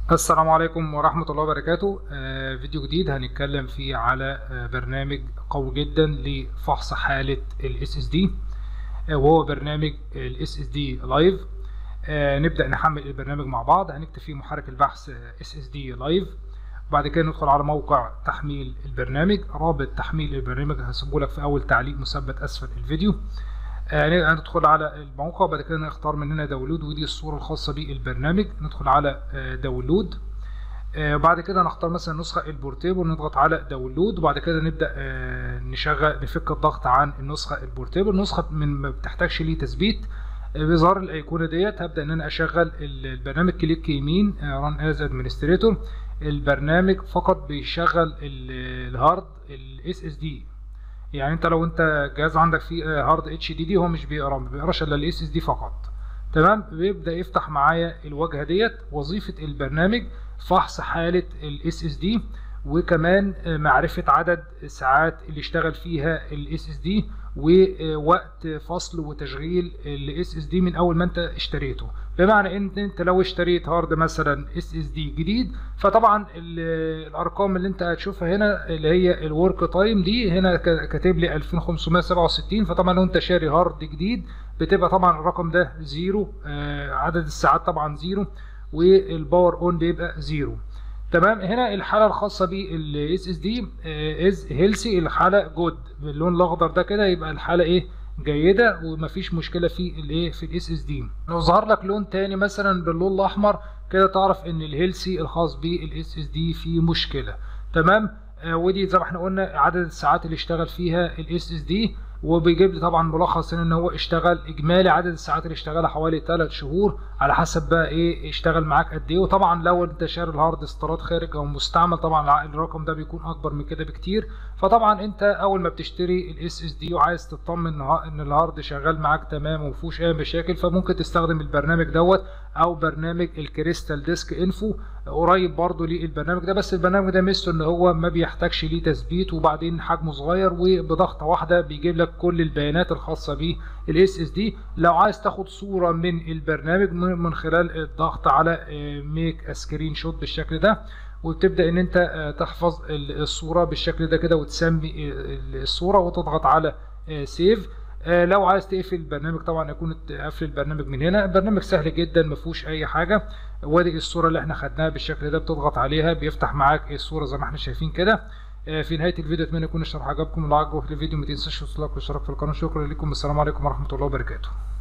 السلام عليكم ورحمة الله وبركاته آه، فيديو جديد هنتكلم فيه على آه، برنامج قوي جدا لفحص حالة ال SSD آه، وهو برنامج ال SSD Live آه، نبدأ نحمل البرنامج مع بعض هنكتب فيه محرك البحث آه، SSD Live وبعد كده ندخل على موقع تحميل البرنامج رابط تحميل البرنامج هسيبه لك في أول تعليق مثبت أسفل الفيديو آه، هندخل على الموقع وبعد كده نختار من هنا داونلود ودي الصورة الخاصة بالبرنامج ندخل على آه، داونلود آه، وبعد كده نختار مثلا النسخة البورتيبل نضغط على داونلود وبعد كده نبدأ آه، نشغل نفك الضغط عن النسخة البورتيبل نسخة من ما بتحتاجش ليه تثبيت آه، بيظهر الايقونة ديت هبدأ ان انا اشغل ال- البرنامج كليك يمين ران از ادمنستريتور البرنامج فقط بيشغل ال- الهارد الاس اس دي يعني انت لو انت جهاز عندك فيه آه، هارد اتش دي دي هو مش بيقرا ما بيقراش الا الاس اس دي فقط تمام بيبدا يفتح معايا الواجهه ديت وظيفه البرنامج فحص حاله الاس اس دي وكمان آه، معرفه عدد الساعات اللي اشتغل فيها الاس اس دي ووقت فصل وتشغيل الاس اس دي من اول ما انت اشتريته بمعنى ان انت لو اشتريت هارد مثلا اس اس دي جديد فطبعا ال- الارقام اللي انت هتشوفها هنا اللي هي الورك تايم دي هنا ك- كاتب لي 2567 فطبعا لو انت شاري هارد جديد بتبقى طبعا الرقم ده زيرو آه، عدد الساعات طبعا زيرو والباور اون بيبقى زيرو تمام هنا الحاله الخاصه بالاس اس دي از هيلسي الحاله جود باللون الاخضر ده كده يبقى الحاله ايه جيده ومفيش مشكله في الايه في الاس اس دي لو ظهر لك لون تاني مثلا باللون الاحمر كده تعرف ان الهيلسي الخاص بالاس اس دي فيه مشكله تمام آه، ودي زي ما احنا قلنا عدد الساعات اللي اشتغل فيها الاس اس دي وبيجيب لي طبعا ملخص ان هو اشتغل اجمالي عدد الساعات اللي اشتغلها حوالي 3 شهور على حسب بقى ايه اشتغل معاك قد ايه وطبعا لو انت شاري الهارد استيراد خارج او مستعمل طبعا الع- الرقم ده بيكون اكبر من كده بكتير فطبعا انت اول ما بتشتري الاس اس دي وعايز تطمن ان ها- ان الهارد شغال معاك تمام ومفيهوش اي مشاكل فممكن تستخدم البرنامج دوت او برنامج الكريستال ديسك انفو قريب برضو للبرنامج ده بس البرنامج ده ميزته ان هو ما بيحتاجش ليه تثبيت وبعدين حجمه صغير وبضغطه واحده بيجيب لك كل البيانات الخاصه بيه الاس اس دي لو عايز تاخد صوره من البرنامج من من خلال الضغط على ميك سكرين شوت بالشكل ده وبتبدا ان انت آه، تحفظ ال- الصوره بالشكل ده كده وتسمي ال- الصوره وتضغط على سيف لو عايز تقفل البرنامج طبعا يكون قفل البرنامج من هنا البرنامج سهل جدا ما فيهوش اي حاجه وادي الصوره اللي احنا خدناها بالشكل ده بتضغط عليها بيفتح معاك الصوره زي ما احنا شايفين كده آه، في نهايه الفيديو اتمنى يكون الشرح عجبكم لو عجبك الفيديو ما تنساش الاشتراك والاشتراك في القناه شكرا لكم السلام عليكم ورحمه الله وبركاته